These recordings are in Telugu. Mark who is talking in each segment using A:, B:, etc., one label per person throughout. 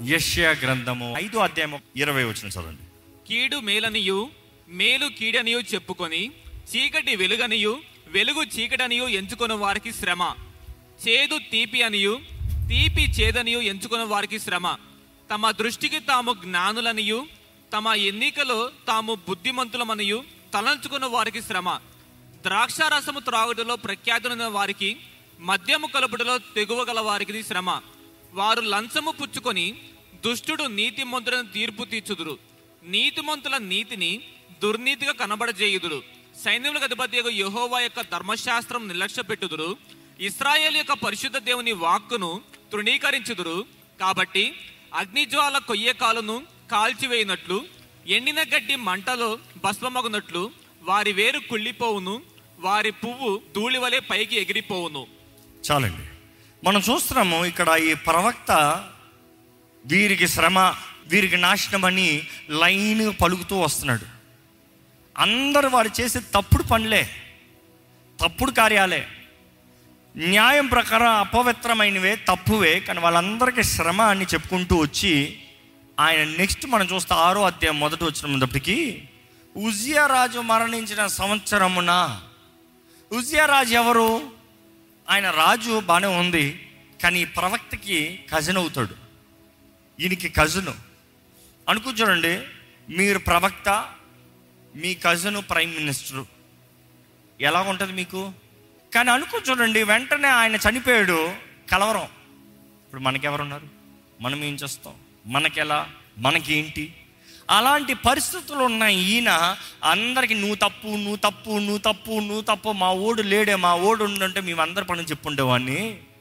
A: యష్యా గ్రంథము ఐదో అధ్యాయం ఇరవై వచ్చిన చదవండి
B: కీడు మేలనియు మేలు కీడనియు చెప్పుకొని చీకటి వెలుగనియు వెలుగు చీకటనియు ఎంచుకొని వారికి శ్రమ చేదు తీపి అనియు తీపి చేదనియు ఎంచుకొని వారికి శ్రమ తమ దృష్టికి తాము జ్ఞానులనియు తమ ఎన్నికలో తాము బుద్ధిమంతులమనియు తలంచుకున్న వారికి శ్రమ ద్రాక్షారసము త్రాగుటలో ప్రఖ్యాతులైన వారికి మద్యము కలుపుటలో తెగువగల వారికి శ్రమ వారు లంచము పుచ్చుకొని దుష్టుడు నీతిమంతులను తీర్పు తీర్చుదురు నీతిమంతుల నీతిని దుర్నీతిగా కనబడజేయుదురు సైన్యములకు అధిపతి యొక్క యెహోవా యొక్క ధర్మశాస్త్రం నిర్లక్ష్య పెట్టుదురు ఇస్రాయేల్ యొక్క పరిశుద్ధ దేవుని వాక్కును తృణీకరించుదురు కాబట్టి అగ్నిజ్వాల కొయ్య కాలును కాల్చివేయినట్లు ఎండిన గడ్డి మంటలో భస్మమగునట్లు వారి వేరు కుళ్ళిపోవును వారి పువ్వు ధూళి వలె పైకి ఎగిరిపోవును
A: చాలండి మనం చూస్తున్నాము ఇక్కడ ఈ ప్రవక్త వీరికి శ్రమ వీరికి నాశనం అని లైన్ పలుకుతూ వస్తున్నాడు అందరు వారు చేసే తప్పుడు పనులే తప్పుడు కార్యాలే న్యాయం ప్రకారం అపవిత్రమైనవే తప్పువే కానీ వాళ్ళందరికీ శ్రమ అని చెప్పుకుంటూ వచ్చి ఆయన నెక్స్ట్ మనం చూస్తే ఆరో అధ్యాయం మొదటి వచ్చినప్పటికీ ఉజియా రాజు మరణించిన సంవత్సరమున ఉజియా రాజు ఎవరు ఆయన రాజు బాగానే ఉంది కానీ ఈ ప్రవక్తకి కజిన్ అవుతాడు ఈయనకి కజిన్ అనుకో చూడండి మీరు ప్రవక్త మీ కజిన్ ప్రైమ్ మినిస్టర్ ఎలా ఉంటుంది మీకు కానీ అనుకో చూడండి వెంటనే ఆయన చనిపోయాడు కలవరం ఇప్పుడు మనకెవరున్నారు మనం ఏం చేస్తాం మనకెలా మనకేంటి అలాంటి పరిస్థితులు ఉన్న ఈయన అందరికి నువ్వు తప్పు నువ్వు తప్పు నువ్వు తప్పు నువ్వు తప్పు మా ఓడు లేడే మా ఓడు ఉండంటే మేము అందరి పని చెప్పుండేవాడిని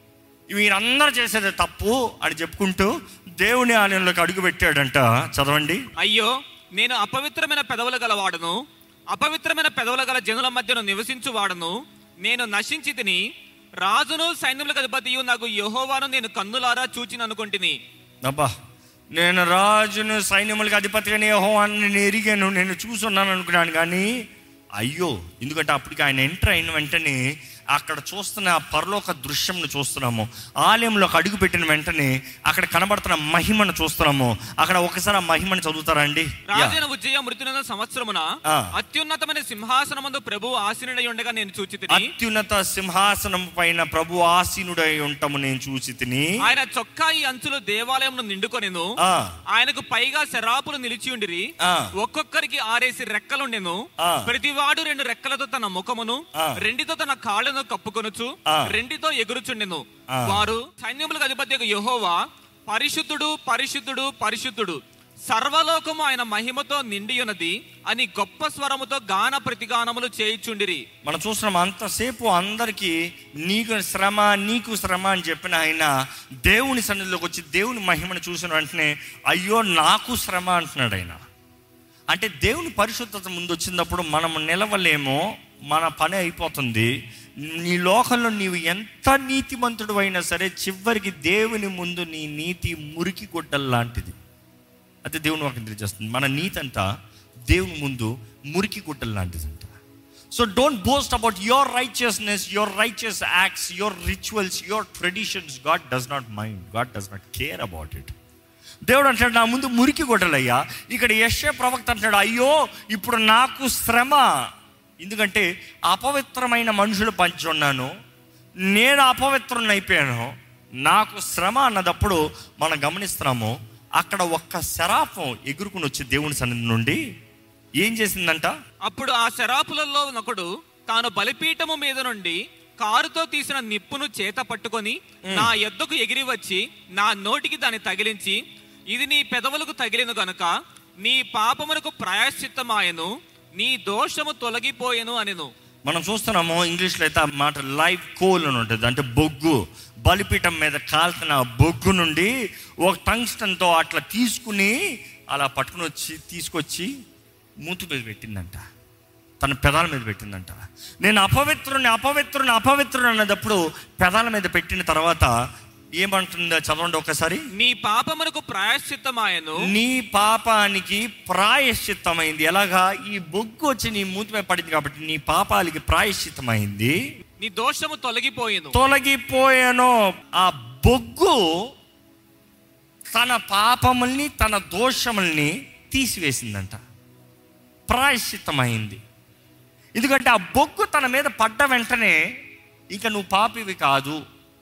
A: వీరందరూ చేసేది తప్పు అని చెప్పుకుంటూ దేవుని ఆలయంలోకి అడుగు పెట్టాడంట చదవండి
B: అయ్యో నేను అపవిత్రమైన పెదవులు గలవాడను అపవిత్రమైన పెదవుల గల జనుల మధ్యను నివసించువాడను నేను నశించి తిని రాజును సైన్యములకు అధిపతియు నాకు యెహోవాను నేను కన్నులారా చూచిని అనుకుంటుని
A: అబ్బా నేను రాజును సైన్యములకు అధిపతిగానే యెహోవాను నేను ఎరిగాను నేను చూసున్నాను అనుకున్నాను కానీ అయ్యో ఎందుకంటే అప్పటికి ఆయన ఎంటర్ అయిన వెంటనే అక్కడ చూస్తున్న ఆ పరలోక దృశ్యంను చూస్తున్నాము ఆలయంలోకి అడుగు పెట్టిన వెంటనే అక్కడ కనబడుతున్న మహిమను చూస్తున్నాము అక్కడ ఒకసారి ఆ మహిమను చదువుతారా అండి యా.
B: రాజైన ఉజ్జయ మృతున సంవత్సరమున
A: ఆ.
B: అత్యున్నతమైన సింహాసనమందు ప్రభు ఆసీనుడై ఉండగా నేను చూచి తిని
A: అత్యున్నత సింహాసనం పైన ప్రభు ఆసీనుడై ఉంటాము నేను చూసి తిని
B: ఆయన చొక్కాయి అంచులు దేవాలయంను నిండుకొనెను
A: ఆ,
B: ఆయనకు పైగా శరాపులు నిలిచి ఉండిరి
A: ఆ.
B: ఒక్కొక్కరికి ఆరేసి రెక్కలుండెను
A: ఆ.
B: ప్రతివాడు రెండు రెక్కలతో తన ముఖమును
A: ఆ.
B: రెండితో తన కాళ్ళను కప్పుకొనుచు
A: ఆ.
B: రెండితో ఎగురుచుండెను
A: ఆ.
B: వారు సైన్యములకు అధిపతి యెహోవా పరిశుద్ధుడు పరిశుద్ధుడు పరిశుద్ధుడు సర్వలోకము ఆయన మహిమతో నిండి ఉన్నది అని గొప్ప స్వరముతో గాన ప్రతిగానములు చేయిచుండిరి
A: మనం చూస్తున్నాం అంతసేపు అందరికీ నీకు శ్రమ నీకు శ్రమ అని చెప్పిన ఆయన దేవుని సన్నిధిలోకి వచ్చి దేవుని మహిమను చూసిన వెంటనే అయ్యో నాకు శ్రమ అంటున్నాడు ఆయన అంటే దేవుని పరిశుద్ధత ముందు వచ్చినప్పుడు మనం నిలవలేమో మన పని అయిపోతుంది నీ లోకంలో నీవు ఎంత నీతిమంతుడు అయినా సరే చివరికి దేవుని ముందు నీ నీతి మురికి గుడ్డల్ లాంటిది అదే దేవుని వాక్యం తెలియజేస్తుంది మన నీతి అంతా దేవుని ముందు మురికి గుడ్డలు లాంటిదంట so don't boast about your righteousness your righteous acts your rituals your traditions God does not mind God does not care about it దేవుడు అంటాడు నా ముందు మురికి గుడ్డలయ్యా ఇక్కడ యశ్య ప్రవక్త అంటాడు అయ్యో ఇప్పుడు నాకు శ్రమ ఎందుకంటే అపవిత్రమైన మనుషులు పంచి ఉన్నాను నేను అపవిత్రుని అయిపోయాను నాకు శ్రమ అన్నదప్పుడు మనం గమనిస్తున్నాము అక్కడ ఒక్క శరాఫం ఎగురుకుని వచ్చి దేవుని సన్నిధి నుండి ఏం చేసిందంట
B: అప్పుడు ఆ శరాపులలో ఒకడు తాను బలిపీఠము మీద నుండి కారుతో తీసిన నిప్పును చేత పట్టుకొని నా ఎద్దుకు ఎగిరి వచ్చి నా నోటికి దాన్ని తగిలించి ఇది నీ పెదవులకు తగిలిన గనుక నీ పాపమునకు ప్రాయశ్చిత్తమాయను నీ దోషము తొలగిపోయెను అనెను
A: మనం చూస్తున్నాము ఇంగ్లీష్లో అయితే ఆ మాట లైవ్ కోల్ అని ఉంటుంది అంటే బొగ్గు బలిపీఠం మీద కాల్చిన ఆ బొగ్గు నుండి ఒక టంగ్స్టన్తో అట్లా తీసుకుని అలా పట్టుకుని వచ్చి తీసుకొచ్చి మూతి మీద పెట్టిందంట తన పెదాల మీద పెట్టిందంట నేను అపవిత్రుని అపవిత్రుని అపవిత్రుని అన్నదప్పుడు పెదాల మీద పెట్టిన తర్వాత ఏమంటుందో చదవండి ఒకసారి
B: నీ పాపమునకు ప్రాయశ్చిత్తమాయను
A: నీ పాపానికి ప్రాయశ్చిత్తమైంది ఎలాగా ఈ బొగ్గు వచ్చి నీ మూతి మీద పడింది కాబట్టి నీ పాపాలకి ప్రాయశ్చిత్తమైంది
B: నీ దోషము తొలగిపోయెను
A: తొలగిపోయాను ఆ బొగ్గు తన పాపముల్ని తన దోషముల్ని తీసివేసిందంట ప్రాయశ్చిత్తమైంది ఎందుకంటే ఆ బొగ్గు తన మీద పడ్డ వెంటనే ఇక నువ్వు పాపివి కాదు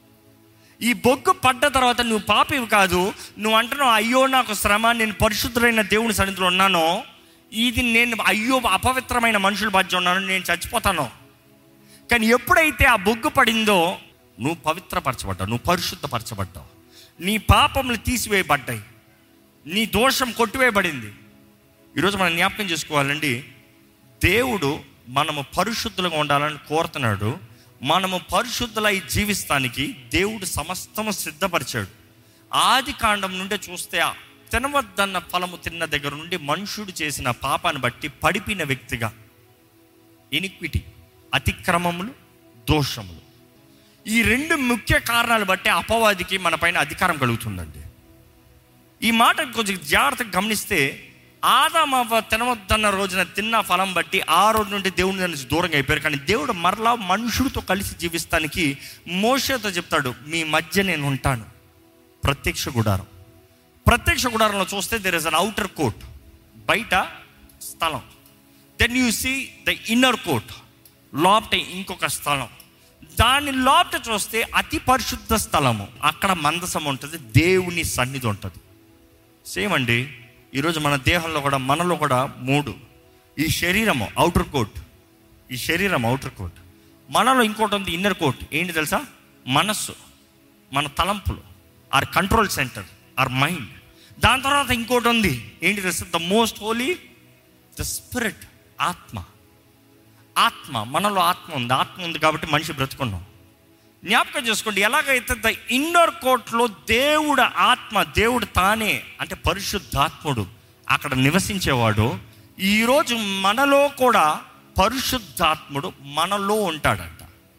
A: ఈ బొగ్గు పడ్డ తర్వాత నువ్వు పాపివి కాదు నువ్వు అంటున్నావు అయ్యో నాకు శ్రమ నేను పరిశుద్ధులైన దేవుని సన్నిధిలో ఉన్నాను ఇది నేను అయ్యో అపవిత్రమైన మనుషుల మధ్య ఉన్నాను నేను చచ్చిపోతాను కానీ ఎప్పుడైతే ఆ బొగ్గు పడిందో నువ్వు పవిత్రపరచబడ్డావు నువ్వు పరిశుద్ధపరచబడ్డావు నీ పాపములు తీసివేయబడ్డాయి నీ దోషం కొట్టివేయబడింది ఈరోజు మనం జ్ఞాపకం చేసుకోవాలండి దేవుడు మనము పరిశుద్ధులుగా ఉండాలని కోరుతున్నాడు మనము పరిశుద్ధులై జీవిస్తానికి దేవుడు సమస్తము సిద్ధపరిచాడు ఆది కాండం నుండి చూస్తే ఆ తినవద్దన్న ఫలము తిన్న దగ్గర నుండి మనుషుడు చేసిన పాపాన్ని బట్టి పడిపోయిన వ్యక్తిగా ఇనిక్విటీ అతిక్రమములు దోషములు ఈ రెండు ముఖ్య కారణాలు బట్టి అపవాదికి మన పైన అధికారం కలుగుతుందండి ఈ మాట కొంచెం జాగ్రత్తగా గమనిస్తే ఆదామవ్వ తినవద్దన్న రోజున తిన్న ఫలం బట్టి ఆ రోజు నుండి దేవుని నుంచి దూరంగా అయిపోయారు కానీ దేవుడు మరలా మనుషుడితో కలిసి జీవిస్తానికి మోషతో చెప్తాడు మీ మధ్య నేను ఉంటాను ప్రత్యక్ష గుడారం ప్రత్యక్ష గుడారంలో చూస్తే there is an outer court బయట స్థలం then you see the inner court లోపట ఇంకొక స్థలం దాని లోపట చూస్తే అతి పరిశుద్ధ స్థలము అక్కడ మందసం ఉంటుంది దేవుని సన్నిధి ఉంటుంది సేమ్ అండి ఈరోజు మన దేహంలో కూడా మనలో కూడా మూడు ఈ శరీరము అవుటర్ కోట్ ఈ శరీరం అవుటర్ కోట్ మనలో ఇంకోటి ఉంది ఇన్నర్ కోట్ ఏంటి తెలుసా మనస్సు మన తలంపులు our control centre our mind దాని తర్వాత ఇంకోటి ఉంది ఏంటి తెలుసా the most holy the spirit ఆత్మ ఆత్మ మనలో ఆత్మ ఉంది ఆత్మ ఉంది కాబట్టి మనిషి బ్రతుకున్నాం జ్ఞాపకం చేసుకోండి ఎలాగైతే ద ఇన్నర్ కోర్ట్లో దేవుడు ఆత్మ దేవుడు తానే అంటే పరిశుద్ధాత్ముడు అక్కడ నివసించేవాడు ఈరోజు మనలో కూడా పరిశుద్ధాత్ముడు మనలో ఉంటాడంట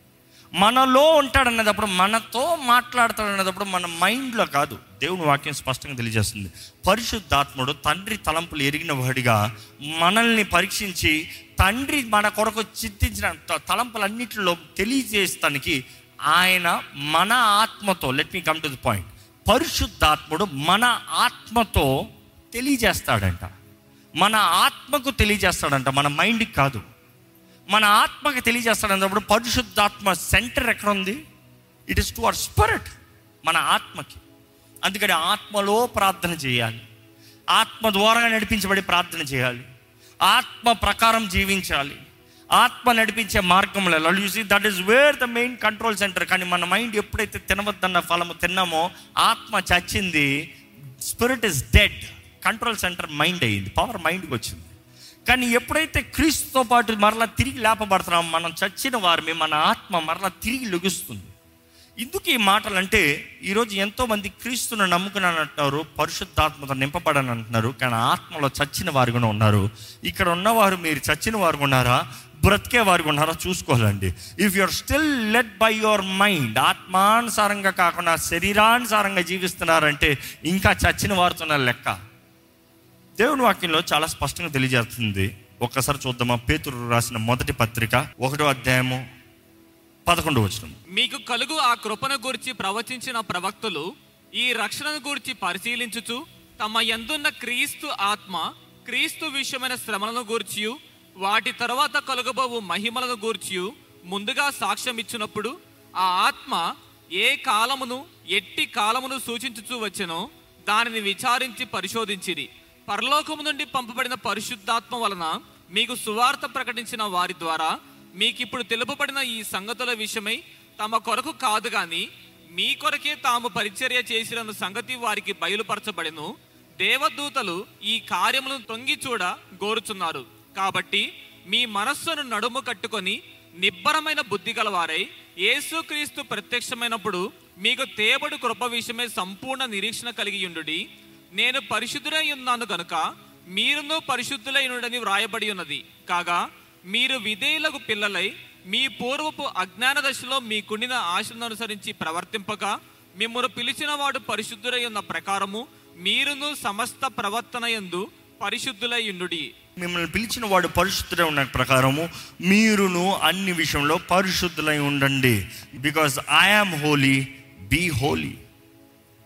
A: మనలో ఉంటాడనేటప్పుడు మనతో మాట్లాడతాడనేటప్పుడు మన మైండ్లో కాదు దేవుని వాక్యం స్పష్టంగా తెలియజేస్తుంది పరిశుద్ధాత్ముడు తండ్రి తలంపులు ఎరిగిన వాడిగా మనల్ని పరీక్షించి తండ్రి మన కొరకు చింతించిన త- తలంపులన్నిటిలో తెలియజేస్తానికి ఆయన మన ఆత్మతో let me come to the point పరిశుద్ధాత్ముడు మన ఆత్మతో తెలియజేస్తాడంట మన ఆత్మకు తెలియజేస్తాడంట మన మైండ్కి కాదు మన ఆత్మకి తెలియజేస్తాడన్నప్పుడు పరిశుద్ధాత్మ సెంటర్ ఎక్కడ ఉంది it is to our spirit మన ఆత్మకి అందుకని ఆత్మలో ప్రార్థన చేయాలి ఆత్మ ద్వారా నడిపించబడి ప్రార్థన చేయాలి ఆత్మ ప్రకారం జీవించాలి ఆత్మ నడిపించే మార్గంలో చూసి that is where the main control centre కానీ మన మైండ్ ఎప్పుడైతే తినవద్దన్న ఫలము తిన్నామో ఆత్మ చచ్చింది spirit is dead control centre mind అయ్యింది పవర్ మైండ్కి వచ్చింది కానీ ఎప్పుడైతే క్రీస్తుతో పాటు మరలా తిరిగి లేపబడుతున్నాం మనం చచ్చిన వారిని మన ఆత్మ మరలా తిరిగి లెగుస్తుంది ఎందుకు ఈ మాటలు అంటే ఈరోజు ఎంతోమంది క్రీస్తును నమ్ముకున్నాను అంటున్నారు పరిశుద్ధాత్మతో నింపబడని అంటున్నారు కానీ ఆత్మలో చచ్చిన వారు కూడా ఉన్నారు ఇక్కడ ఉన్నవారు మీరు చచ్చిన వారు ఉన్నారా బ్రతికే వారు ఉన్నారా చూసుకోవాలండి if you're still led by your mind ఆత్మానుసారంగా కాకుండా శరీరానుసారంగా జీవిస్తున్నారంటే ఇంకా చచ్చిన వారితో లెక్క దేవుని వాక్యంలో చాలా స్పష్టంగా తెలియజేస్తుంది ఒక్కసారి చూద్దామా పేతురు రాసిన మొదటి పత్రిక ఒకటో అధ్యాయము పదకొండు వచ్చిన
B: మీకు కలుగు ఆ కృపను గురించి ప్రవచించిన ప్రవక్తలు ఈ రక్షణను గురించి పరిశీలించుచు తమ యందున్న క్రీస్తు ఆత్మ క్రీస్తు విషయమైన శ్రమలను గూర్చియు వాటి తరువాత కలుగబోవు మహిమలను గూర్చియు ముందుగా సాక్ష్యం ఇచ్చినప్పుడు ఆ ఆత్మ ఏ కాలమును ఎట్టి కాలమును సూచించుచూ వచ్చెనో దానిని విచారించి పరిశోధించిరి పరలోకము నుండి పంపబడిన పరిశుద్ధాత్మ వలన మీకు సువార్త ప్రకటించిన వారి ద్వారా మీకిప్పుడు తెలుపబడిన ఈ సంగతుల విషయమై తమ కొరకు కాదు గాని మీ కొరకే తాము పరిచర్య చేసిన సంగతి వారికి బయలుపరచబడెను దేవదూతలు ఈ కార్యములను తొంగి చూడ గోరుచున్నారు కాబట్టి మీ మనస్సును నడుము కట్టుకొని నిబ్బరమైన బుద్ధి గలవారై యేసుక్రీస్తు ప్రత్యక్షమైనప్పుడు మీకు తేబడు కృప విషయమై సంపూర్ణ నిరీక్షణ కలిగి ఉండుడి నేను పరిశుద్ధుడై ఉన్నాను గనుక మీరును పరిశుద్ధులై ఉండని వ్రాయబడి ఉన్నది కాగా మీరు విధేయులకు పిల్లలై మీ పూర్వపు అజ్ఞాన దశలో మీకుండిన ఆశలను అనుసరించి ప్రవర్తింపగా మిమ్మల్ని పిలిచిన వాడు పరిశుద్ధులై ఉన్న ప్రకారము మీరును సమస్త ప్రవర్తన యందు పరిశుద్ధులై ఉండుడి
A: మిమ్మల్ని పిలిచిన వాడు పరిశుద్ధులై ఉన్న ప్రకారము మీరును అన్ని విషయంలో పరిశుద్ధులై ఉండండి because I am holy be holy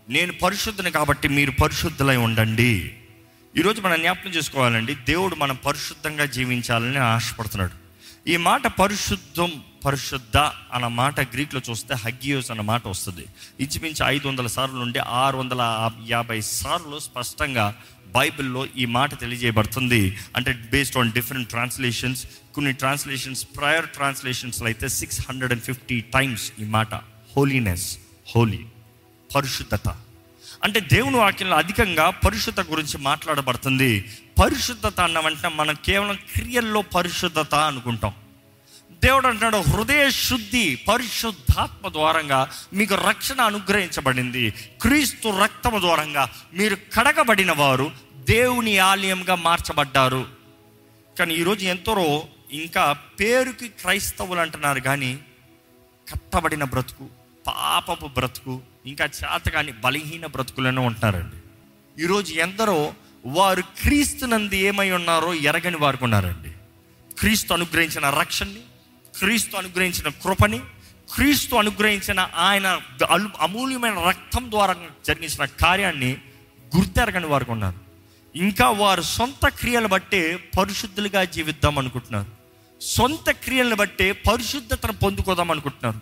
A: నేను పరిశుద్ధుని కాబట్టి మీరు పరిశుద్ధులై ఉండండి ఈరోజు మనం జ్ఞాపకం చేసుకోవాలండి దేవుడు మనం పరిశుద్ధంగా జీవించాలని ఆశపడుతున్నాడు ఈ మాట పరిశుద్ధం పరిశుద్ధ అన్న మాట గ్రీక్లో చూస్తే హగ్గియోస్ అన్న మాట వస్తుంది ఇంచుమించు ఐదు వందల సార్లు నుండి ఆరు వందల యాభై సార్లు స్పష్టంగా బైబిల్లో ఈ మాట తెలియజేయబడుతుంది అంటే బేస్డ్ ఆన్ డిఫరెంట్ ట్రాన్స్లేషన్స్ కొన్ని ట్రాన్స్లేషన్స్ ప్రయర్ ట్రాన్స్లేషన్స్లో అయితే six hundred and fifty times ఈ మాట హోలీనెస్ హోలీ పరిశుద్ధత అంటే దేవుని వాక్యంలో అధికంగా పరిశుద్ధత గురించి మాట్లాడబడుతుంది పరిశుద్ధత అన్నమంటే మనం కేవలం క్రియల్లో పరిశుద్ధత అనుకుంటాం దేవుడు అంటున్నాడు హృదయ శుద్ధి పరిశుద్ధాత్మ ద్వారంగా మీకు రక్షణ అనుగ్రహించబడింది క్రీస్తు రక్తము ద్వారంగా మీరు కడగబడిన వారు దేవుని ఆలయంగా మార్చబడ్డారు కానీ ఈరోజు ఎంతరో ఇంకా పేరుకి క్రైస్తవులు అంటున్నారు కానీ కట్టబడిన బ్రతుకు పాపపు బ్రతుకు ఇంకా చేతగాని బలహీన బ్రతుకులను ఉంటున్నారండి ఈరోజు ఎందరో వారు క్రీస్తునందు ఏమై ఉన్నారో ఎరగని వారు ఉన్నారండి క్రీస్తు అనుగ్రహించిన రక్షణని క్రీస్తు అనుగ్రహించిన కృపని క్రీస్తు అనుగ్రహించిన ఆయన అలు- అమూల్యమైన రక్తం ద్వారా జరిగించిన కార్యాన్ని గుర్తెరగని వారు ఉన్నారు ఇంకా వారు సొంత క్రియలు బట్టే పరిశుద్ధులుగా జీవిద్దాం అనుకుంటున్నారు సొంత క్రియలను బట్టే పరిశుద్ధతను పొందుకోదాం అనుకుంటున్నారు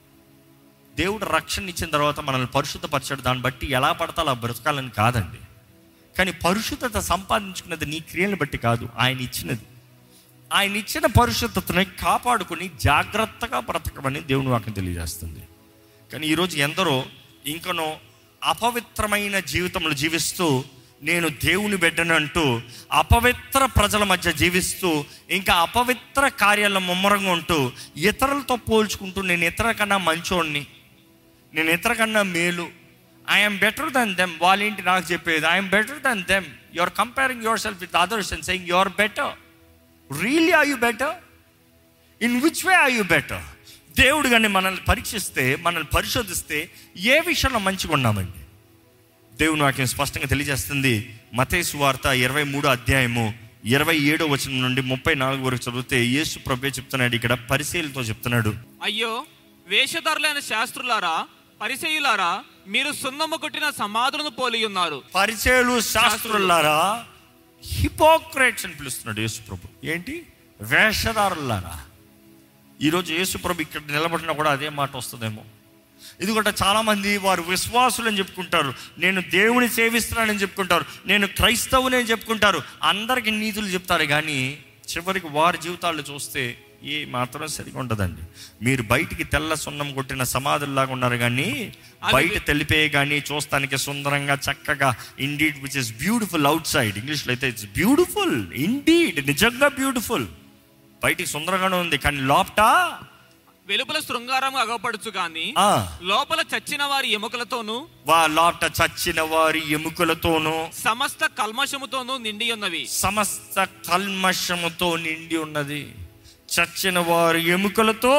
A: దేవుడు రక్షణ ఇచ్చిన తర్వాత మనల్ని పరిశుద్ధపరచాడు దాన్ని బట్టి ఎలా పడతా అలా బ్రతకాలని కాదండి కానీ పరిశుద్ధత సంపాదించుకున్నది నీ క్రియలను బట్టి కాదు ఆయన ఇచ్చినది ఆయన ఇచ్చిన పరిశుద్ధతని కాపాడుకుని జాగ్రత్తగా బ్రతకమని దేవుని వాక్యం తెలియజేస్తుంది కానీ ఈరోజు ఎందరో ఇంకనో అపవిత్రమైన జీవితంలో జీవిస్తూ నేను దేవుని బిడ్డను అంటూ అపవిత్ర ప్రజల మధ్య జీవిస్తూ ఇంకా అపవిత్ర కార్యాల ముమ్మరంగా ఉంటూ ఇతరులతో పోల్చుకుంటూ నేను ఇతర కన్నా మంచోడిని నేను ఇతర కన్నా మేలు ఐఎమ్ బెటర్ దెన్ దెమ్ వాళ్ళేంటి నాకు చెప్పేది I'm better than them you are comparing yourself with others and saying you are better really are you better in which way are you better దేవుడు కానీ మనల్ని పరీక్షిస్తే మనల్ని పరిశోధిస్తే ఏ విషయంలో మంచిగా ఉన్నామండి దేవుని వాక్యం స్పష్టంగా తెలియజేస్తుంది మతేసు వార్త ఇరవై మూడో అధ్యాయము ఇరవై ఏడో వచనం నుండి ముప్పై నాలుగు వరకు చదివితే యేసు ప్రభే చెప్తున్నాడు ఇక్కడ పరిశీలతో చెప్తున్నాడు
B: అయ్యో వేషధారులైన శాస్త్రులారా పరిచయులారా మీరు సున్నము కొట్టిన సమాధులను పోలి ఉన్నారు
A: పరిచయలు శాస్త్రులారా హిపోక్రేట్స్ అని పిలుస్తున్నాడు యేసు ప్రభు ఏంటి వేషధారులారా ఈరోజు యేసు ప్రభు ఇక్కడ నిలబడినా కూడా అదే మాట వస్తుందేమో ఎందుకంటే చాలామంది వారు విశ్వాసులు అని చెప్పుకుంటారు నేను దేవుని సేవిస్తున్నానని చెప్పుకుంటారు నేను క్రైస్తవుని అని చెప్పుకుంటారు అందరికి నీతులు చెప్తారు కానీ చివరికి వారి జీవితాలు చూస్తే ఏ మాత్రం సరిగా ఉండదండి మీరు బయటికి తెల్ల సున్నం కొట్టిన సమాధుల్లాగా ఉన్నారు కానీ బయట తెలిపే కానీ చూస్తానికి సుందరంగా చక్కగా indeed which is beautiful outside ఇంగ్లీష్లో అయితే ఇట్స్ బ్యూటిఫుల్ ఇండీడ్ నిజంగా బ్యూటిఫుల్ బయటికి సుందరంగానే ఉంది కానీ లోపట
B: వెలుపల శృంగారం అగపడుచు గాని
A: ఆ,
B: లోపల చచ్చిన వారి ఎముకలతోనూ
A: వా లోపట చచ్చిన వారి ఎముకలతోనూ
B: సమస్త కల్మషముతోనూ నిండి ఉన్నవి
A: సమస్త కల్మషముతో నిండి ఉన్నది చచ్చిన వారి ఎముకలతో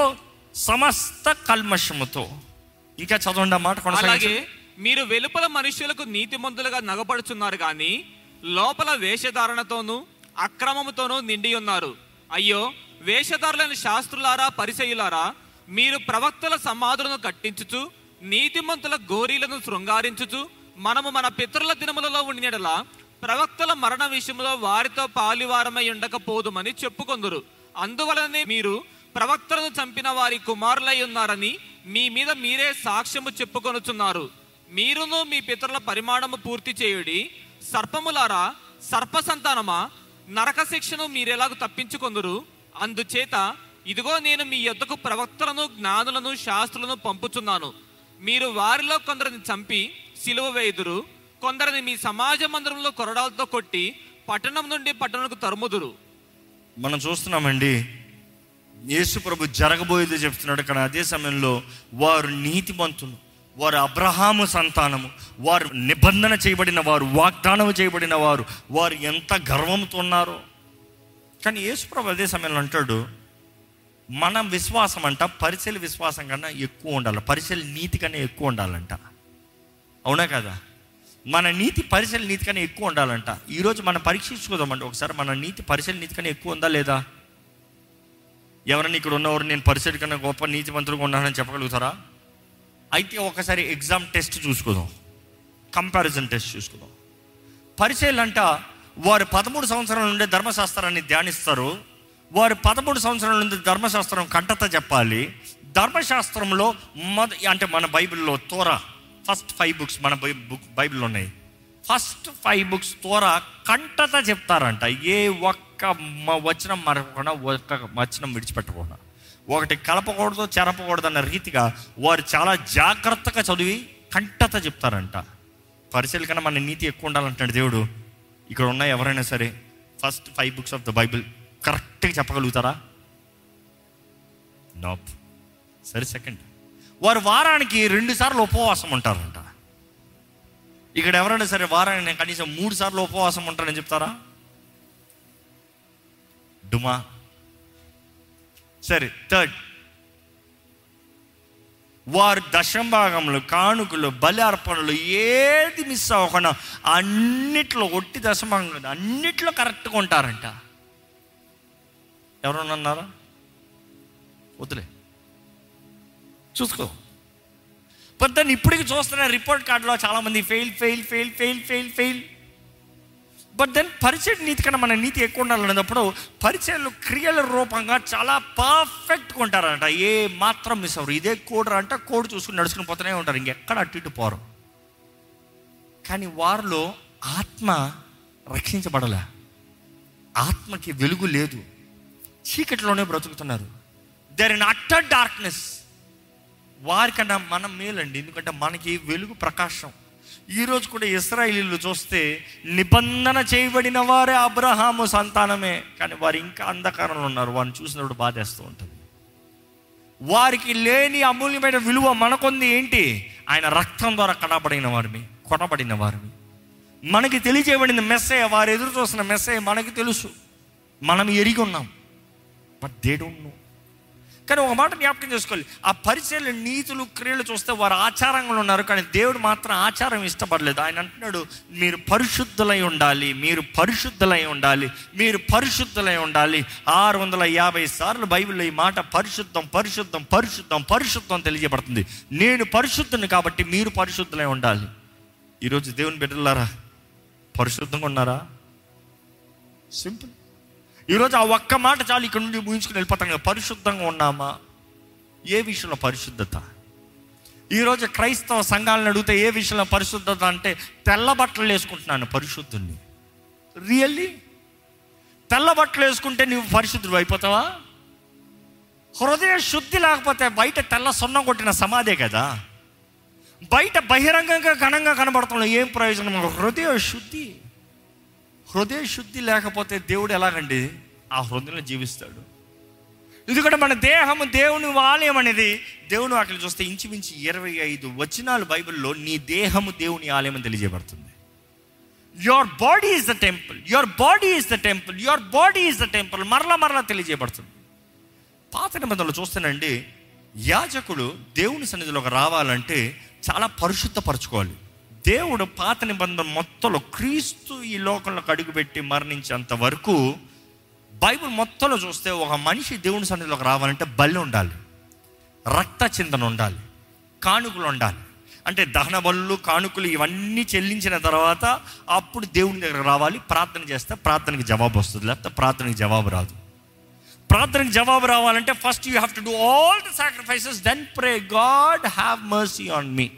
A: సమస్త కల్మషముతో ఇంకా చదవండి ఆ మాట
B: అలాగే
A: కొనసాగించండి
B: మీరు వెలుపల మనుష్యులకు నీతిమంతులుగా నగపడుచున్నారు గాని లోపల వేషధారణతోనూ అక్రమముతోనూ నిండి ఉన్నారు అయ్యో వేషధారులైన శాస్త్రులారా పరిచయులారా మీరు ప్రవక్తల సమాధులను కట్టించుచు నీతిమంతుల గోరీలను శృంగారించుచు మనము మన పితరుల దినములలో ఉండినడలా ప్రవక్తల మరణ విషయంలో వారితో పాలివారమై ఉండకపోదుమని చెప్పుకొందురు అందువలనే మీరు ప్రవక్తలను చంపిన వారి కుమారులై ఉన్నారని మీ మీద మీరే సాక్ష్యము చెప్పుకొనుచున్నారు మీరును మీ పితరుల పరిమాణము పూర్తి చేయుడి సర్పములారా సర్ప సంతానమా నరక శిక్షను మీరెలాగ తప్పించుకొందురు అందుచేత ఇదిగో నేను మీ యొద్దకు ప్రవక్తలను జ్ఞానులను శాస్త్రులను పంపుచున్నాను మీరు వారిలో కొందరిని చంపి సిలువ వేయుదురు కొందరిని మీ సమాజ మందిరంలో కొరడాలతో కొట్టి పట్టణం నుండి పట్టణంకు తరుముదురు
A: మనం చూస్తున్నామండి యేసు ప్రభు జరగబోయేది చెప్తున్నాడు కానీ అదే సమయంలో వారు నీతిమంతులు వారు అబ్రహాము సంతానము వారు నిబంధన చేయబడిన వారు వాగ్దానం చేయబడిన వారు వారు ఎంత గర్వంతో ఉన్నారో కానీ యేసు ప్రభు అదే సమయంలో అంటాడు మన విశ్వాసం అంట పరిచయ విశ్వాసం కన్నా ఎక్కువ ఉండాలి పరిచయ నీతి కన్నా ఎక్కువ ఉండాలంట అవునా కదా మన నీతి పరిశీలన నీతి కన్నా ఎక్కువ ఉండాలంట ఈరోజు మనం పరీక్షించుకోదామండి ఒకసారి మన నీతి పరిశీలన నీతి కన్నా ఎక్కువ ఉందా లేదా ఎవరైనా ఇక్కడ ఉన్నవారు నేను పరిశీలన కన్నా గొప్ప నీతిమంతులుగా ఉన్నానని చెప్పగలుగుతారా అయితే ఒకసారి ఎగ్జామ్ టెస్ట్ చూసుకుందాం కంపారిజన్ టెస్ట్ చూసుకుందాం పరిచయాలు అంట వారు పదమూడు సంవత్సరాల నుండి ధర్మశాస్త్రాన్ని ధ్యానిస్తారు వారు పదమూడు సంవత్సరాల నుండి ధర్మశాస్త్రం కంటత చెప్పాలి ధర్మశాస్త్రంలో మొద అంటే మన బైబిల్లో తోర ఫస్ట్ ఫైవ్ బుక్స్ మన బై బుక్ బైబిల్లో ఉన్నాయి ఫస్ట్ ఫైవ్ బుక్స్ తోర కంటత చెప్తారంట ఏ ఒక్క మ- వచనం మరవకుండా ఒక్క వచనం విడిచిపెట్టకుండా ఒకటి కలపకూడదు చెరపకూడదు అన్న రీతిగా వారు చాలా జాగ్రత్తగా చదివి కంటత చెప్తారంట పరిశీలి కన్నా మన నీతి ఎక్కువ ఉండాలంటాడు దేవుడు ఇక్కడ ఉన్న ఎవరైనా సరే first five books of the Bible కరెక్ట్గా చెప్పగలుగుతారా నాప్ సరే సెకండ్ వారు వారానికి రెండు సార్లు ఉపవాసం ఉంటారంట ఇక్కడ ఎవరైనా సరే వారానికి నేను కనీసం మూడు సార్లు ఉపవాసం ఉంటానని చెప్తారా డుమా సరే థర్డ్ వారు దశంభాగములు కానుకలు బలి అర్పణలు ఏది మిస్ అవ్వకుండా అన్నిట్లో ఒట్టి దశభాగం కాదు, అన్నిట్లో కరెక్ట్గా ఉంటారంట ఎవరన్నా అన్నారా వదిలే చూసుకో బట్ దాన్ని ఇప్పటికి చూస్తున్న రిపోర్ట్ కార్డులో చాలా మంది fail fail fail fail fail fail but then పరిచయ నీతి కన్నా మన నీతి ఎక్కువ ఉండాలన్నప్పుడు పరిచయాలు క్రియల రూపంగా చాలా పర్ఫెక్ట్గా ఉంటారంట ఏ మాత్రం మిస్ అవ్వరు ఇదే కోడ్ అంటే కోడ్ చూసుకుని నడుచుకుని పోతూనే ఉంటారు ఇంకెక్కడ అటు ఇటు పోరు కానీ వారిలో ఆత్మ రక్షించబడలే ఆత్మకి వెలుగు లేదు చీకటిలోనే బ్రతుకుతున్నారు దేర్ ఇన్ అట్టర్ డార్క్నెస్ వారికన్నా మనం మేలండి ఎందుకంటే మనకి వెలుగు ప్రకాశం ఈరోజు కూడా ఇస్రాయిలీలు చూస్తే నిబంధన చేయబడిన వారే అబ్రహాము సంతానమే కానీ వారు ఇంకా అంధకారంలో ఉన్నారు వారిని చూసినప్పుడు బాధేస్తూ ఉంటుంది వారికి లేని అమూల్యమైన విలువ మనకొంది ఏంటి ఆయన రక్తం ద్వారా కడబడిన వారిని కొనబడిన వారిని మనకి తెలియజేయబడిన మెస్సే వారు ఎదురు చూస్తున్న మెస్సే మనకి తెలుసు మనం ఎరిగి ఉన్నాం బట్ దే డోంట్ నో కానీ ఒక మాట జ్ఞాపకం చేసుకోవాలి ఆ పరిచయాలు నీతులు క్రియలు చూస్తే వారు ఆచారంగా ఉన్నారు కానీ దేవుడు మాత్రం ఆచారం ఇష్టపడలేదు ఆయన అంటున్నాడు మీరు పరిశుద్ధులై ఉండాలి మీరు పరిశుద్ధులై ఉండాలి మీరు పరిశుద్ధులై ఉండాలి ఆరు వందల యాభై సార్లు బైబిల్లో ఈ మాట పరిశుద్ధం పరిశుద్ధం పరిశుద్ధం పరిశుద్ధం తెలియజేయబడుతుంది నేను పరిశుద్ధుని కాబట్టి మీరు పరిశుద్ధులై ఉండాలి ఈరోజు దేవుని బిడ్డలారా పరిశుద్ధంగా ఉన్నారా సింపుల్ ఈరోజు ఆ ఒక్క మాట చాలు ఇక్కడ నుండి ముగించుకుని వెళ్ళిపోతాం కదా పరిశుద్ధంగా ఉన్నామా ఏ విషయంలో పరిశుద్ధత ఈరోజు క్రైస్తవ సంఘాలను అడిగితే ఏ విషయంలో పరిశుద్ధత అంటే తెల్ల బట్టలు వేసుకుంటున్నాను పరిశుద్ధుణ్ణి రియల్లీ తెల్ల బట్టలు వేసుకుంటే నువ్వు పరిశుద్ధుడు అయిపోతావా హృదయ శుద్ధి లేకపోతే బయట తెల్ల సొన్నం కొట్టిన సమాధే కదా బయట బహిరంగంగా ఘనంగా కనబడుతున్నాం ఏం ప్రయోజనం హృదయ శుద్ధి హృదయ శుద్ధి లేకపోతే దేవుడు ఎలాగండి ఆ హృదయంలో జీవిస్తాడు ఎందుకంటే మన దేహము దేవుని ఆలయం అనేది దేవుని వాటిని చూస్తే ఇంచుమించి ఇరవై ఐదు వచనాలు బైబిల్లో నీ దేహము దేవుని ఆలయం అని తెలియజేయబడుతుంది your body is the temple your body is the temple your body is the temple మరలా మరలా తెలియజేయబడుతుంది పాత నిబంధనలు చూస్తేనండి యాజకుడు దేవుని సన్నిధిలోకి రావాలంటే చాలా పరిశుద్ధపరచుకోవాలి దేవుడు పాత నిబంధన మొత్తంలో క్రీస్తు ఈ లోకంలో అడుగుపెట్టి మరణించేంత వరకు బైబిల్ మొత్తంలో చూస్తే ఒక మనిషి దేవుని సన్నిధిలోకి రావాలంటే బలి ఉండాలి రక్త చింతన ఉండాలి కానుకలు ఉండాలి అంటే దహన బలులు కానుకలు ఇవన్నీ చెల్లించిన తర్వాత అప్పుడు దేవుని దగ్గర రావాలి ప్రార్థన చేస్తే ప్రార్థనకి జవాబు వస్తుంది లేకపోతే ప్రార్థనకి జవాబు రాదు ప్రార్థనకి జవాబు రావాలంటే first you have to do all the sacrifices then pray God have mercy on me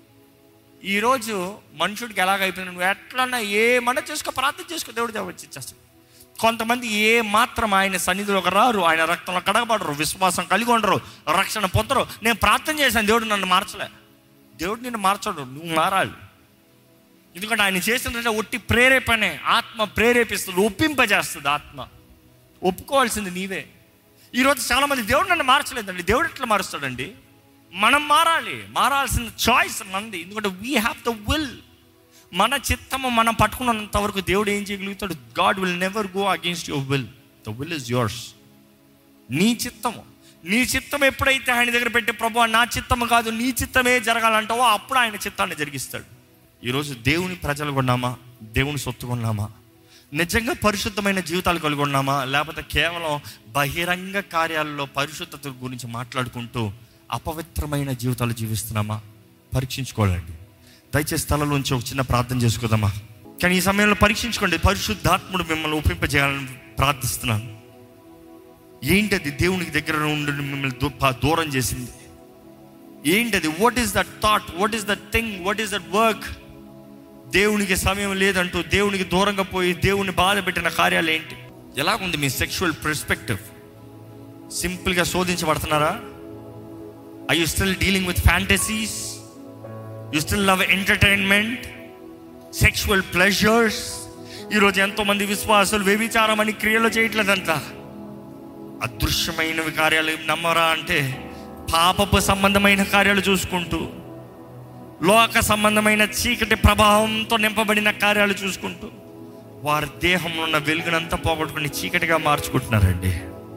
A: ఈరోజు మనుషుడికి ఎలాగైపోయింది నువ్వు ఎట్లన్నా ఏమన్నా చేసుకో ప్రార్థన చేసుకో దేవుడు దేవుడు వచ్చి ఇచ్చేస్తాడు కొంతమంది ఏ మాత్రం ఆయన సన్నిధిలోకి రారు ఆయన రక్తంలో కడగబడరు విశ్వాసం కలిగి ఉండరు రక్షణ పొందరు నేను ప్రార్థన చేశాను దేవుడు నన్ను మార్చలే దేవుడు నిన్ను మార్చడు నువ్వు మారాలి ఎందుకంటే ఆయన చేసినట్టే ఒట్టి ప్రేరేపణే ఆత్మ ప్రేరేపిస్తుంది ఒప్పింపజేస్తుంది ఆత్మ ఒప్పుకోవాల్సింది నీవే ఈరోజు చాలామంది దేవుడు నన్ను మార్చలేదండి దేవుడు ఎట్లా మారుస్తాడండి మనం మారాలి మారాల్సిన చాయిస్ మనది ఎందుకంటే వీ హ్యావ్ ద విల్ మన చిత్తము మనం పట్టుకున్నంత వరకు దేవుడు ఏం చేయగలుగుతాడు God will never go against your will the will is yours నీ చిత్తము నీ చిత్తం ఎప్పుడైతే ఆయన దగ్గర పెట్టి ప్రభు నా చిత్తము కాదు నీ చిత్తమే జరగాలంటావో అప్పుడు ఆయన చిత్తాన్ని జరిగిస్తాడు ఈరోజు దేవుని ప్రజలు కొన్నామా దేవుని సొత్తు కొన్నామా నిజంగా పరిశుద్ధమైన జీవితాలు కలిగి ఉన్నామా లేకపోతే కేవలం బహిరంగ కార్యాలలో పరిశుద్ధత గురించి మాట్లాడుకుంటూ అపవిత్రమైన జీవితాలు జీవిస్తున్నామా పరీక్షించుకోవాలండి దయచేసి స్థలంలోంచి ఒక చిన్న ప్రార్థన చేసుకుందామా కానీ ఈ సమయంలో పరీక్షించుకోండి పరిశుద్ధాత్ముడు మిమ్మల్ని ఒప్పింపజేయాలని ప్రార్థిస్తున్నాను ఏంటది దేవునికి దగ్గర ఉండి మిమ్మల్ని దూ- పా- దూరం చేసింది ఏంటది what is that thought what is that thing what is that work దేవునికి సమయం లేదంటూ దేవునికి దూరంగా పోయి దేవుని బాధ పెట్టిన కార్యాలు ఏంటి ఎలాగుంది మీ సెక్షువల్ పర్స్పెక్టివ్ సింపుల్గా శోధించబడుతున్నారా I you still dealing with fantasies you still love entertainment sexual pleasures ఈరోజు ఎంతో మంది విశ్వాసులు వ్యభిచారం అని క్రియలు చేయట్లేదంట అదృశ్యమైనవి కార్యాలు నమ్మరా అంటే పాపపు సంబంధమైన కార్యాలు చూసుకుంటూ లోక సంబంధమైన చీకటి ప్రభావంతో నింపబడిన కార్యాలు చూసుకుంటూ వారి దేహంలో ఉన్న వెలుగునంతా పోగొట్టుకుని చీకటిగా మార్చుకుంటున్నారండి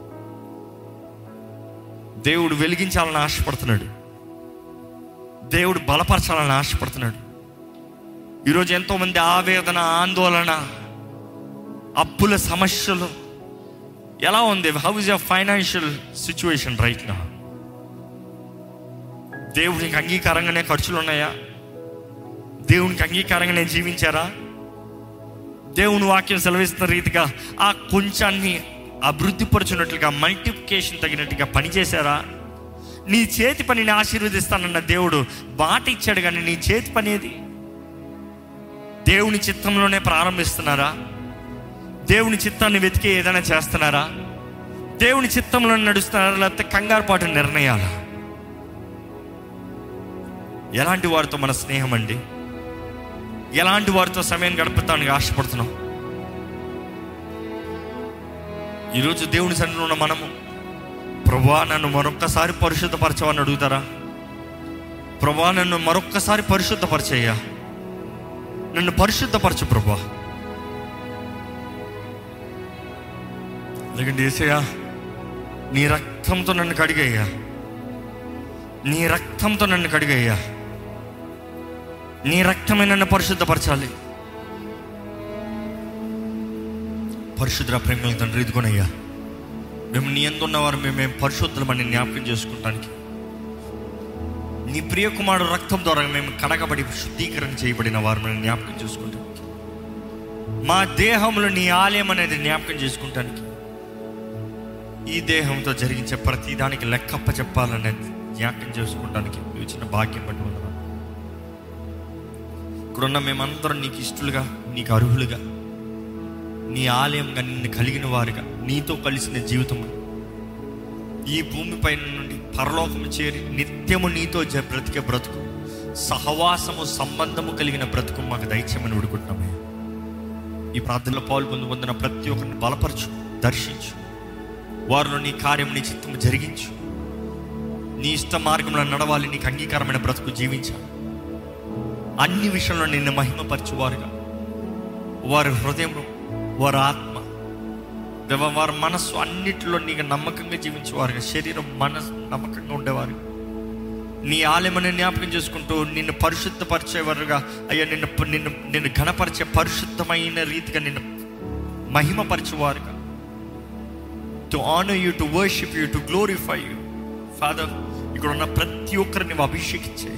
A: దేవుడు వెలిగించాలని ఆశపడుతున్నాడు దేవుడు బలపరచాలని ఆశపడుతున్నాడు ఈరోజు ఎంతోమంది ఆవేదన ఆందోళన అప్పుల సమస్యలు ఎలా ఉంది how is your financial situation right నా దేవునికి అంగీకారంగానే ఖర్చులు ఉన్నాయా దేవునికి అంగీకారంగానే జీవించారా దేవుని వాక్యం సెలవిస్తున్న రీతిగా ఆ కొంచాన్ని అభివృద్ధిపరచున్నట్లుగా మల్టిప్లికేషన్ తగినట్టుగా పనిచేశారా నీ చేతి పనిని ఆశీర్వదిస్తానన్న దేవుడు మాట ఇచ్చాడు కానీ నీ చేతి పని ఏది దేవుని చిత్తంలోనే ప్రారంభిస్తున్నారా దేవుని చిత్తాన్ని వెతికి ఏదైనా చేస్తున్నారా దేవుని చిత్తంలో నడుస్తున్నారా లేకపోతే కంగారుపాటు నిర్ణయాలా ఎలాంటి వారితో మన స్నేహం అండి ఎలాంటి వారితో సమయం గడుపుతానికి ఆశపడుతున్నాం ఈరోజు దేవుని సన్నిధిలో ఉన్న మనము ప్రభా నన్ను మరొక్కసారి పరిశుద్ధపరచవని అడుగుతారా ప్రభా నన్ను మరొక్కసారి పరిశుద్ధపరచయ్యా నన్ను పరిశుద్ధపరచు ప్రభా లేకండి ఏసయ్యా నీ రక్తంతో నన్ను కడిగయ్యా నీ రక్తంతో నన్ను కడిగయ్యా నీ రక్తమే నన్ను పరిశుద్ధపరచాలి పరిశుద్ధ ప్రేమల తండ్రి ఇదిగోనయ్యా మేము నీ ఎందున్నవారు మేము మేము పరిశుద్ధులమని జ్ఞాపకం చేసుకుంటానికి నీ ప్రియ కుమారుడు రక్తం ద్వారా మేము కడగబడి శుద్ధీకరణ చేయబడిన వారు మనం జ్ఞాపకం చేసుకుంటానికి మా దేహంలో నీ ఆలయం అనేది జ్ఞాపకం చేసుకుంటానికి ఈ దేహంతో జరిగించే ప్రతి దానికి లెక్కప్ప చెప్పాలనేది జ్ఞాపకం చేసుకుంటానికి నువ్వు ఇచ్చిన భాగ్యం బట్టి వందనాలు. ఇక్కడున్న మేమందరం నీకు ఇష్టలుగా నీకు అర్హులుగా నీ ఆలయంగా నిన్ను కలిగిన వారుగా నీతో కలిసిన జీవితం ఈ భూమిపై నుండి పరలోకము చేరి నిత్యము నీతో జ- బ్రతికే బ్రతుకు సహవాసము సంబంధము కలిగిన బ్రతుకు మాకు దైత్యమని ఉడుకుంటున్నామే ఈ ప్రార్థనలో పాలు పొంది పొందిన ప్రతి ఒక్కరిని బలపరచు దర్శించు వారిలో నీ కార్యం నీ చిత్తము జరిగించు నీ ఇష్ట మార్గంలో నడవాలి నీకు అంగీకారమైన బ్రతుకు జీవించాలి అన్ని విషయంలో నిన్ను మహిమపరచువారుగా వారి హృదయంలో వారి ఆత్మ దేవ వారి మనస్సు అన్నిటిలో నీకు నమ్మకంగా జీవించేవారుగా శరీరం మనసు నమ్మకంగా ఉండేవారు నీ ఆలయమని జ్ఞాపకం చేసుకుంటూ నిన్ను పరిశుద్ధపరిచేవారుగా అయ్యా నిన్ను నిన్ను నిన్ను ఘనపరిచే పరిశుద్ధమైన రీతిగా నిన్ను మహిమపరిచేవారుగా to honour you to worship you to glorify you Father ఇక్కడ ఉన్న ప్రతి ఒక్కరిని నువ్వు అభిషేకించే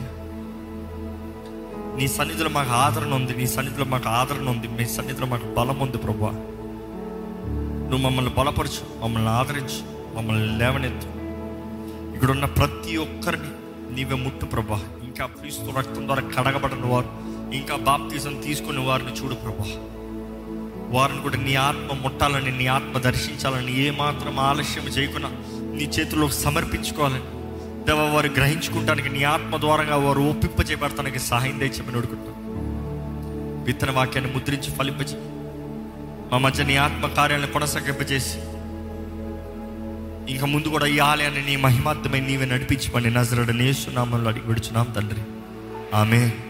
A: నీ సన్నిధిలో మాకు ఆదరణ ఉంది నీ సన్నిధిలో మాకు ఆదరణ ఉంది మీ సన్నిధిలో మాకు బలం ఉంది ప్రభా నువ్వు మమ్మల్ని బలపరచు మమ్మల్ని ఆదరించు మమ్మల్ని లేవనెత్తు ఇక్కడ ఉన్న ప్రతి ఒక్కరిని నీవే ముట్టు ప్రభా ఇంకా క్రీస్తు రక్తం ద్వారా కడగబడిన వారు ఇంకా బాప్తీసం తీసుకున్న వారిని చూడు ప్రభా వారిని కూడా నీ ఆత్మ ముట్టాలని నీ ఆత్మ దర్శించాలని ఏ మాత్రం ఆలస్యం చేయకుండా నీ చేతుల్లో సమర్పించుకోవాలని దేవ వారు గ్రహించుకుంటానికి నీ ఆత్మ ద్వారంగా వారు ఒప్పింప చేయబడటానికి సహాయం దయచేమని అడుగుతాం విత్తన వాక్యాన్ని ముద్రించి ఫలింపచి మా మధ్య నీ ఆత్మ కార్యాలను కొనసాగింపజేసి ఇంకా ముందు కూడా ఈ ఆలయాన్ని నీ మహిమార్థమై నీవే నడిపించమని నజరడ నేస్తున్నామని అడిగి విడుచున్నాం తండ్రి ఆమె